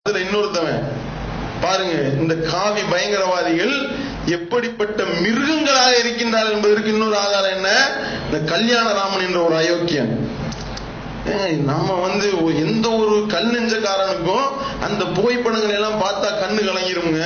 அதுல இன்னொருத்தவன் பாருங்க இந்த காவி பயங்கரவாதிகள் எப்படிப்பட்ட மிருகங்களாக இருக்கின்றார் என்பதற்கு இன்னொரு ஆதாரம் என்ன இந்த கல்யாணராமன் என்ற ஒரு அயோக்கியன் ஏய், நம்ம வந்து ஒ- எந்த ஒரு கல் நெஞ்சக்காரனுக்கும் அந்த புகைப்படங்கள் எல்லாம் பார்த்தா கண்ணு கலங்கிருங்க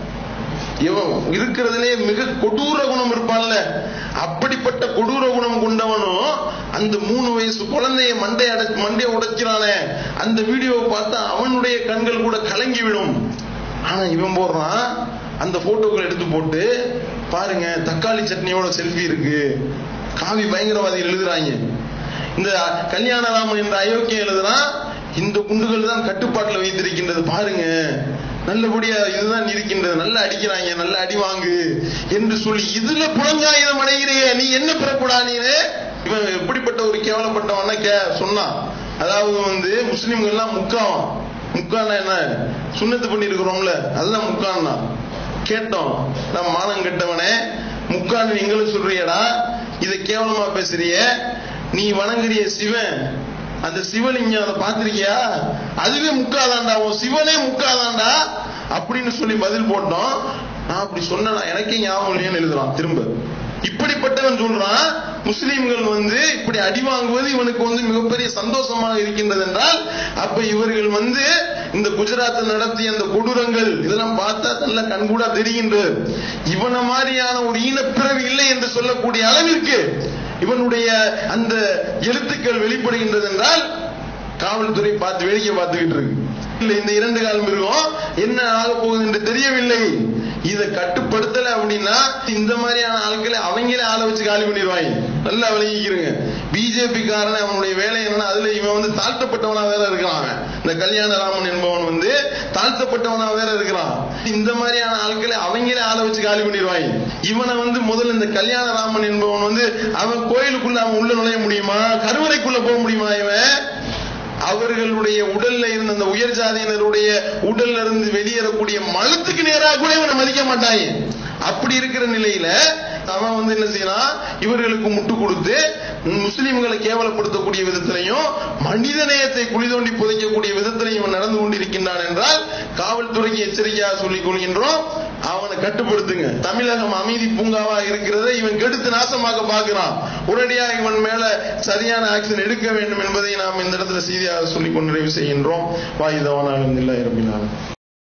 இவன் இருக்கிறதுலே மிக கொடூர குணம் இருப்பான்ல அப்படிப்பட்ட கொடூர குணம் கொண்டவனும் அந்த மூணு வயசு குழந்தைய மண்டை அடை மண்டைய உடைக்கிறானே அந்த வீடியோவை பார்த்தா அவனுடைய கண்கள் கூட கலங்கி விடும் ஆனா இவன் போடுறான் அந்த போட்டோக்கள் எடுத்து போட்டு பாருங்க தக்காளி சட்னியோட செல்ஃபி இருக்கு காவி பயங்கரவாதிகள் எழுதுறாங்க இந்த கல்யாணராமன் என்ற அயோக்கியம் எழுதுறான் இந்த குண்டுகள் தான் கட்டுப்பாட்டுல வைத்திருக்கின்றது பாருங்க நல்லபடியா இதுதான் இருக்கின்றது நல்லா அடிக்கிறாங்க நல்லா அடி வாங்கு என்று சொல்லி இதுல புலங்காயுதம் அடைகிறியே நீ என்ன பெறக்கூடா நீனு இவன் எப்படிப்பட்ட ஒரு கேவலப்பட்டவன கே சொன்னான் அதாவது வந்து முஸ்லிம்கள் எல்லாம் முக்காவான் முக்கானா என்ன சுண்ணத்து பண்ணி இருக்கிறோம்ல அதுதான் முக்கான்னா கேட்டோம் நான் மானம் கெட்டவனே முக்கான்னு நீங்களும் சொல்றியடா இதை கேவலமா பேசுறிய நீ வணங்குறிய சிவன் அந்த சிவலிங்கம் அதை பார்த்திருக்கியா அதுவே முக்காதாண்டா உன் சிவனே முக்காதாண்டா அப்படின்னு சொல்லி பதில் போட்டோம் நான் அப்படி சொன்னா எனக்கே ஞாபகம் இல்லையேன்னு எழுதுறான் திரும்ப இப்படிப்பட்டவன் சொல்றான் முஸ்லிம்கள் வந்து இப்படி அடி வாங்குவது இவனுக்கு வந்து மிகப்பெரிய சந்தோஷமாக இருக்கின்றது என்றால் அப்ப இவர்கள் வந்து இந்த குஜராத்தில் நடத்திய அந்த கொடூரங்கள் இதெல்லாம் பார்த்தா நல்ல கண்கூடா தெரிகின்றது இவன மாதிரியான ஒரு ஈனப்பிறவி இல்லை என்று சொல்லக்கூடிய அளவிற்கு இவனுடைய அந்த எழுத்துக்கள் வெளிப்படுகின்றது என்றால் காவல்துறை பார்த்து வேடிக்கை பார்த்துக்கிட்டு இருக்கு இல்ல இந்த இரண்டு கால் மிருகம் என்ன ஆக போகுது என்று தெரியவில்லை இதை கட்டுப்படுத்தல அப்படின்னா இந்த மாதிரியான ஆட்களை அவங்களே ஆளை வச்சு காலி பண்ணிடுவாங்க நல்லா விளங்கிக்கிறங்க பிஜேபி காரன் அவனுடைய வேலை என்னன்னா அதுல இவன் வந்து தாழ்த்தப்பட்டவனா வேற இருக்கிறான் அவன். இந்த கல்யாணராமன் என்பவன் வந்து தாழ்த்தப்பட்டவனா வேற இருக்கிறான் இந்த மாதிரியான ஆட்களை அவங்களே ஆளை வச்சு காலி பண்ணிடுவாங்க இவனை வந்து முதல்ல இந்த கல்யாணராமன் என்பவன் வந்து அவன் கோயிலுக்குள்ள அவன் உள்ள நுழைய முடியுமா கருவறைக்குள்ள போக முடியுமா இவன் அவர்களுடைய உடல்ல இருந்த அந்த உயர் ஜாதியினருடைய உடல்ல இருந்து வெளியேறக்கூடிய மலத்துக்கு நேராக கூட இவனை மதிக்க மாட்டாங்க அப்படி இருக்கிற நிலையில அவன் வந்து என்ன செய்யலாம் இவர்களுக்கு முட்டு கொடுத்து முஸ்லிம்களை கேவலப்படுத்தக்கூடிய விதத்திலையும் மனித நேயத்தை குழி தோண்டி புதைக்கக்கூடிய விதத்திலையும் இவன் நடந்து கொண்டிருக்கின்றான் என்றால் காவல்துறைக்கு எச்சரிக்கையாக சொல்லிக் கொள்கின்றோம் அவனை கட்டுப்படுத்துங்க தமிழகம் அமைதி பூங்காவா இருக்கிறதை இவன் கெடுத்து நாசமாக்க பார்க்கிறான் உடனடியாக இவன் மேல சரியான ஆக்ஷன் எடுக்க வேண்டும் என்பதை நாம் இந்த இடத்துல செய்தியாக சொல்லிக் கொண்டு நிறைவு செய்கின்றோம் வாயுதவானாலும் இல்லை இருப்பினாலும்